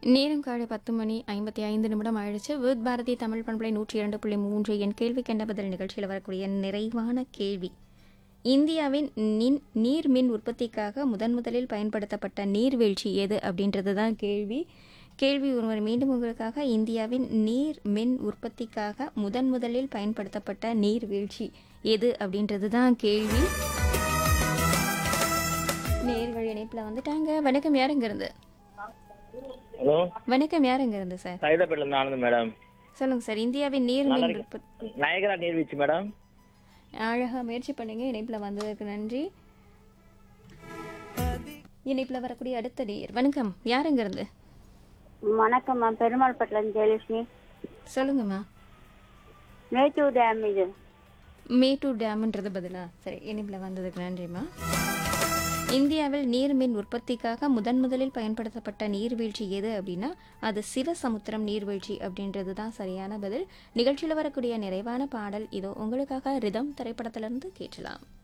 நேரம் காலை பத்து மணி ஐம்பத்தி ஐந்து நிமிடம் ஆயிடுச்சு வித் பாரதி தமிழ் பண்பலை நூற்றி இரண்டு புள்ளி மூன்று என் கேள்வி கண்ட பதில் நிகழ்ச்சியில் வரக்கூடிய நிறைவான கேள்வி இந்தியாவின் நின் நீர் மின் உற்பத்திக்காக முதன் முதலில் பயன்படுத்தப்பட்ட நீர்வீழ்ச்சி எது அப்படின்றது தான் கேள்வி கேள்வி ஒருவர் மீண்டும் உங்களுக்காக இந்தியாவின் நீர் மின் உற்பத்திக்காக முதன் முதலில் பயன்படுத்தப்பட்ட நீர்வீழ்ச்சி எது அப்படின்றது தான் கேள்வி நேர்கள் இணைப்பில் வந்துட்டாங்க வணக்கம் யாருங்க இருந்து ஹலோ வணக்கம் யாருங்க இருந்து சார் சைதாப்பேட்டில இருந்து ஆனந்த் மேடம் சொல்லுங்க சார் இந்தியாவின் நீர் நல்லா மின் இருக்கு. உற்பத்தி நயகரா நீர்வீழ்ச்சி மேடம் அழகா முயற்சி பண்ணுங்க இணைப்பில் வந்ததுக்கு நன்றி இணைப்பில் வரக்கூடிய அடுத்த நேயர் வணக்கம் யாருங்க இருந்து வணக்கம்மா பெருமாள் பட்டிலம் ஜெயலட்சுமி சொல்லுங்கம்மா மேட்டூர் டேம் இது மேட்டூர் டேம்ன்றது பதிலா சரி இணைப்பில் வந்ததுக்கு நன்றிம்மா இந்தியாவில் நீர்மின் உற்பத்திக்காக முதன் முதலில் பயன்படுத்தப்பட்ட நீர்வீழ்ச்சி எது அப்படின்னா அது சிவசமுத்திரம் நீர்வீழ்ச்சி அப்படின்றது தான் சரியான பதில் நிகழ்ச்சியில் வரக்கூடிய நிறைவான பாடல் இதோ உங்களுக்காக ரிதம் திரைப்படத்திலிருந்து கேட்கலாம்